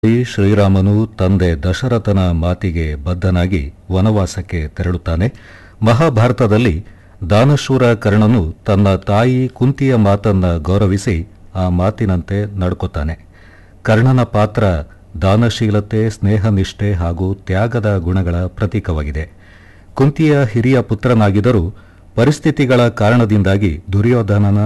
ಈ ಶ್ರೀರಾಮನು ತಂದೆ ದಶರಥನ ಮಾತಿಗೆ ಬದ್ಧನಾಗಿ ವನವಾಸಕ್ಕೆ ತೆರಳುತ್ತಾನೆ ಮಹಾಭಾರತದಲ್ಲಿ ದಾನಶೂರ ಕರ್ಣನು ತನ್ನ ತಾಯಿ ಕುಂತಿಯ ಮಾತನ್ನ ಗೌರವಿಸಿ ಆ ಮಾತಿನಂತೆ ನಡ್ಕೊತಾನೆ ಕರ್ಣನ ಪಾತ್ರ ದಾನಶೀಲತೆ ಸ್ನೇಹನಿಷ್ಠೆ ಹಾಗೂ ತ್ಯಾಗದ ಗುಣಗಳ ಪ್ರತೀಕವಾಗಿದೆ ಕುಂತಿಯ ಹಿರಿಯ ಪುತ್ರನಾಗಿದ್ದರೂ ಪರಿಸ್ಥಿತಿಗಳ ಕಾರಣದಿಂದಾಗಿ ದುರ್ಯೋಧನನ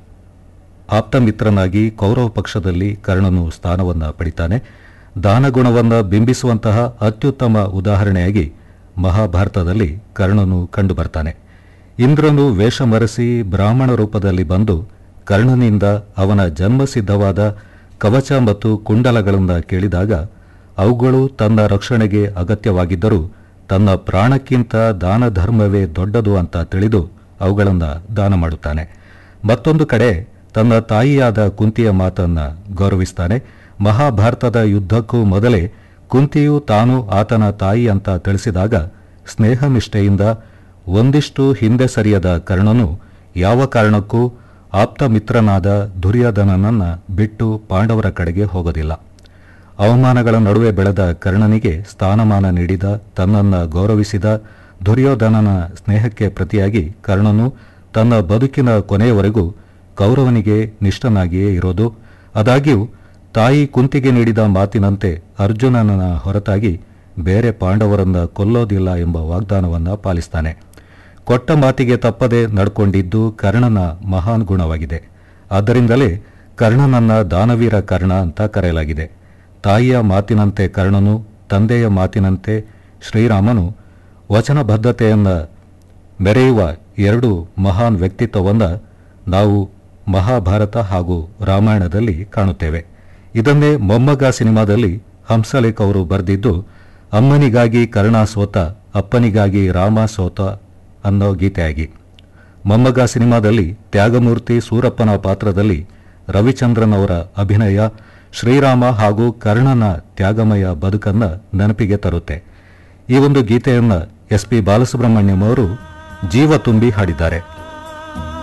ಆಪ್ತಮಿತ್ರನಾಗಿ ಕೌರವ ಪಕ್ಷದಲ್ಲಿ ಕರ್ಣನು ಸ್ಥಾನವನ್ನ ಪಡಿತಾನೆ ದಾನಗುಣವನ್ನ ಬಿಂಬಿಸುವಂತಹ ಅತ್ಯುತ್ತಮ ಉದಾಹರಣೆಯಾಗಿ ಮಹಾಭಾರತದಲ್ಲಿ ಕರ್ಣನು ಕಂಡುಬರ್ತಾನೆ ಇಂದ್ರನು ವೇಷ ಮರೆಸಿ ಬ್ರಾಹ್ಮಣ ರೂಪದಲ್ಲಿ ಬಂದು ಕರ್ಣನಿಂದ ಅವನ ಜನ್ಮಸಿದ್ಧವಾದ ಕವಚ ಮತ್ತು ಕುಂಡಲಗಳನ್ನು ಕೇಳಿದಾಗ ಅವುಗಳು ತನ್ನ ರಕ್ಷಣೆಗೆ ಅಗತ್ಯವಾಗಿದ್ದರೂ ತನ್ನ ಪ್ರಾಣಕ್ಕಿಂತ ದಾನ ಧರ್ಮವೇ ದೊಡ್ಡದು ಅಂತ ತಿಳಿದು ಅವುಗಳನ್ನು ದಾನ ಮಾಡುತ್ತಾನೆ ಮತ್ತೊಂದು ಕಡೆ ತನ್ನ ತಾಯಿಯಾದ ಕುಂತಿಯ ಮಾತನ್ನ ಗೌರವಿಸ್ತಾನೆ ಮಹಾಭಾರತದ ಯುದ್ಧಕ್ಕೂ ಮೊದಲೇ ಕುಂತಿಯು ತಾನು ಆತನ ತಾಯಿ ಅಂತ ತಿಳಿಸಿದಾಗ ಸ್ನೇಹನಿಷ್ಠೆಯಿಂದ ಒಂದಿಷ್ಟು ಹಿಂದೆ ಸರಿಯದ ಕರ್ಣನು ಯಾವ ಕಾರಣಕ್ಕೂ ಆಪ್ತ ಮಿತ್ರನಾದ ದುರ್ಯೋಧನನನ್ನ ಬಿಟ್ಟು ಪಾಂಡವರ ಕಡೆಗೆ ಹೋಗೋದಿಲ್ಲ ಅವಮಾನಗಳ ನಡುವೆ ಬೆಳೆದ ಕರ್ಣನಿಗೆ ಸ್ಥಾನಮಾನ ನೀಡಿದ ತನ್ನನ್ನ ಗೌರವಿಸಿದ ದುರ್ಯೋಧನನ ಸ್ನೇಹಕ್ಕೆ ಪ್ರತಿಯಾಗಿ ಕರ್ಣನು ತನ್ನ ಬದುಕಿನ ಕೊನೆಯವರೆಗೂ ಕೌರವನಿಗೆ ನಿಷ್ಠನಾಗಿಯೇ ಇರೋದು ಆದಾಗ್ಯೂ ತಾಯಿ ಕುಂತಿಗೆ ನೀಡಿದ ಮಾತಿನಂತೆ ಅರ್ಜುನನ ಹೊರತಾಗಿ ಬೇರೆ ಪಾಂಡವರನ್ನ ಕೊಲ್ಲೋದಿಲ್ಲ ಎಂಬ ವಾಗ್ದಾನವನ್ನ ಪಾಲಿಸ್ತಾನೆ ಕೊಟ್ಟ ಮಾತಿಗೆ ತಪ್ಪದೆ ನಡ್ಕೊಂಡಿದ್ದು ಕರ್ಣನ ಮಹಾನ್ ಗುಣವಾಗಿದೆ ಆದ್ದರಿಂದಲೇ ಕರ್ಣನನ್ನ ದಾನವೀರ ಕರ್ಣ ಅಂತ ಕರೆಯಲಾಗಿದೆ ತಾಯಿಯ ಮಾತಿನಂತೆ ಕರ್ಣನು ತಂದೆಯ ಮಾತಿನಂತೆ ಶ್ರೀರಾಮನು ವಚನಬದ್ಧತೆಯನ್ನ ಮೆರೆಯುವ ಎರಡು ಮಹಾನ್ ವ್ಯಕ್ತಿತ್ವವನ್ನ ನಾವು ಮಹಾಭಾರತ ಹಾಗೂ ರಾಮಾಯಣದಲ್ಲಿ ಕಾಣುತ್ತೇವೆ ಇದನ್ನೇ ಮೊಮ್ಮಗ ಸಿನಿಮಾದಲ್ಲಿ ಹಂಸಲೇಖ್ ಅವರು ಬರೆದಿದ್ದು ಅಮ್ಮನಿಗಾಗಿ ಕರ್ಣ ಸೋತ ಅಪ್ಪನಿಗಾಗಿ ರಾಮ ಸೋತ ಅನ್ನೋ ಗೀತೆಯಾಗಿ ಮೊಮ್ಮಗ ಸಿನಿಮಾದಲ್ಲಿ ತ್ಯಾಗಮೂರ್ತಿ ಸೂರಪ್ಪನ ಪಾತ್ರದಲ್ಲಿ ರವಿಚಂದ್ರನ್ ಅವರ ಅಭಿನಯ ಶ್ರೀರಾಮ ಹಾಗೂ ಕರ್ಣನ ತ್ಯಾಗಮಯ ಬದುಕನ್ನ ನೆನಪಿಗೆ ತರುತ್ತೆ ಈ ಒಂದು ಗೀತೆಯನ್ನ ಎಸ್ ಪಿ ಬಾಲಸುಬ್ರಹ್ಮಣ್ಯಂ ಅವರು ಜೀವ ತುಂಬಿ ಹಾಡಿದ್ದಾರೆ